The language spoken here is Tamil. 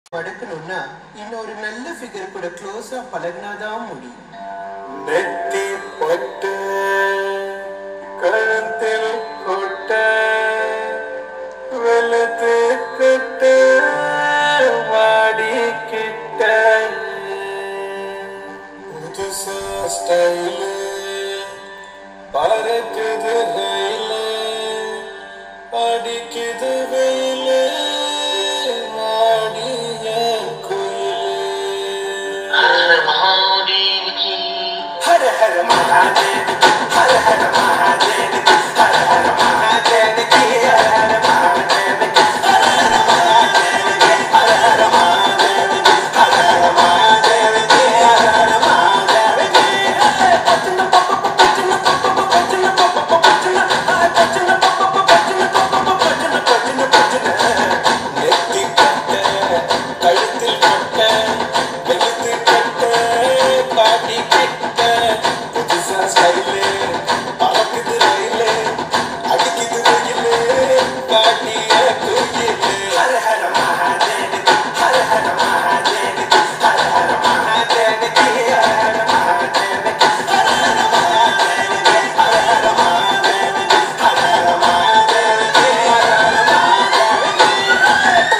படுக்கணும்னா இன்னொரு நல்ல ஃபிகர் கூட க்ளோஸா பழகினாதான் முடியும் நெத்தி பட்டு கழுத்தில் கொட்ட வெளுத்து கட்ட வாடிக்கிட்ட புதுசா ஸ்டைலு பறக்குது ரயிலு அடிக்குது வெயிலு வாடிய குயிலு हर हर महादेव हर हर महादेव हर हर महादेव की हर हर महादेव की हर हर महादेव की हर हर महादेव की हर हर महादेव की हर हर महादेव की बचन पप बचन पप बचन पप बचन बचन पप बचन पप बचन बचन बचन நெத்தி கட்ட கழுத்தில் கட்ட வெளுத்து கட்ட பாட்டி கட்ட புதுசா ஸ்டைலு பறக்குது ரயிலு அடிக்குது வெயிலு பாட்டிய குயிலு ஹர ஹர மகாதேவ ஹர ஹர மகாதேவ ஹர ஹர மகாதேவ ஹர ஹர மகாதேவ ஹர ஹர மகாதேவ ஹர ஹர மகாதேவ ஹர ஹர மகாதேவ ஹர ஹர மகாதேவ